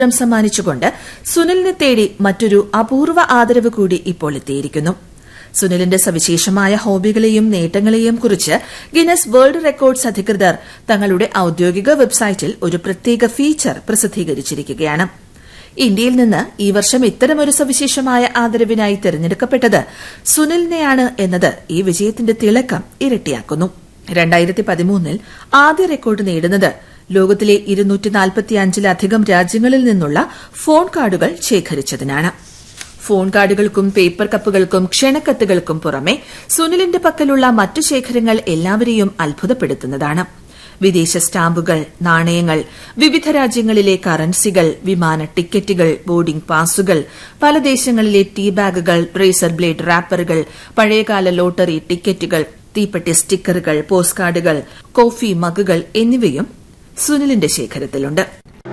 പുരസ്കാരം സമ്മാനിച്ചുകൊണ്ട് സുനിലിനെ തേടി മറ്റൊരു അപൂർവ ആദരവ് കൂടി ഇപ്പോൾ എത്തിയിരിക്കുന്നു സുനിലിന്റെ സവിശേഷമായ ഹോബികളെയും നേട്ടങ്ങളെയും കുറിച്ച് ഗിനസ് വേൾഡ് റെക്കോർഡ്സ് അധികൃതർ തങ്ങളുടെ ഔദ്യോഗിക വെബ്സൈറ്റിൽ ഒരു പ്രത്യേക ഫീച്ചർ പ്രസിദ്ധീകരിച്ചിരിക്കുകയാണ് ഇന്ത്യയിൽ നിന്ന് ഈ വർഷം ഇത്തരമൊരു സവിശേഷമായ ആദരവിനായി തെരഞ്ഞെടുക്കപ്പെട്ടത് സുനിലിനെയാണ് എന്നത് ഈ വിജയത്തിന്റെ തിളക്കം ഇരട്ടിയാക്കുന്നു രണ്ടായിരത്തി പതിമൂന്നിൽ ആദ്യ റെക്കോർഡ് നേടുന്നത് ലോകത്തിലെ ഇരുന്നൂറ്റിനാൽപ്പത്തിയഞ്ചിലധികം രാജ്യങ്ങളിൽ നിന്നുള്ള ഫോൺ കാർഡുകൾ ശേഖരിച്ചതിനാണ് ഫോൺ കാർഡുകൾക്കും പേപ്പർ കപ്പുകൾക്കും ക്ഷണക്കത്തുകൾക്കും പുറമെ സുനിലിന്റെ പക്കലുള്ള മറ്റു ശേഖരങ്ങൾ എല്ലാവരെയും അത്ഭുതപ്പെടുത്തുന്നതാണ് വിദേശ സ്റ്റാമ്പുകൾ നാണയങ്ങൾ വിവിധ രാജ്യങ്ങളിലെ കറൻസികൾ വിമാന ടിക്കറ്റുകൾ ബോർഡിംഗ് പാസുകൾ പല ദേശങ്ങളിലെ ടീ ബാഗുകൾ റേസർ ബ്ലേഡ് റാപ്പറുകൾ പഴയകാല ലോട്ടറി ടിക്കറ്റുകൾ തീപ്പെട്ടി സ്റ്റിക്കറുകൾ പോസ്റ്റ് കാർഡുകൾ കോഫി മഗുകൾ എന്നിവയും സുനിലിന്റെ ശേഖരത്തിലുണ്ട്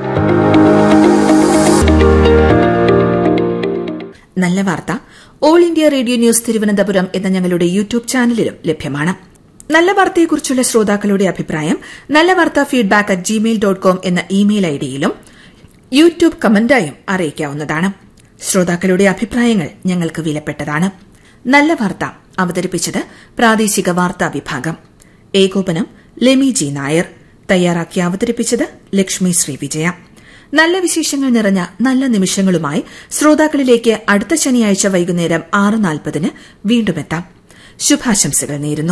നല്ല വാർത്ത all India radio news Thiruvananthapuram എന്ന ഞങ്ങളുടെ യൂട്യൂബ് ചാനലിലും ലഭ്യമാണ് നല്ല വാർത്തയെക്കുറിച്ചുള്ള ശ്രോതാക്കളുടെ അഭിപ്രായം നല്ല വാർത്ത feedback at Gmail dot com എന്ന ഇമെയിൽ ഐഡിയിലും യൂട്യൂബ് കമന്റായും അറിയിക്കാവുന്നതാണ് ശ്രോതാക്കളുടെ അഭിപ്രായങ്ങൾ ഞങ്ങൾക്ക് വിലപ്പെട്ടതാണ് നല്ല വാർത്ത അവതരിപ്പിച്ചത് പ്രാദേശിക വാർത്താ വിഭാഗം ഏകോപനം ലെമി ജി നായർ തയ്യാറാക്കി അവതരിപ്പിച്ചത് ലക്ഷ്മി ശ്രീ വിജയ നല്ല വിശേഷങ്ങൾ നിറഞ്ഞ നല്ല നിമിഷങ്ങളുമായി ശ്രോതാക്കളിലേക്ക് അടുത്ത ശനിയാഴ്ച വൈകുന്നേരം ആറ് നാൽപ്പതിന് വീണ്ടും എത്താം ശുഭാശംസകൾ നേരുന്നു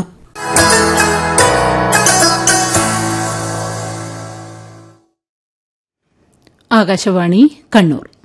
ആകാശവാണി കണ്ണൂർ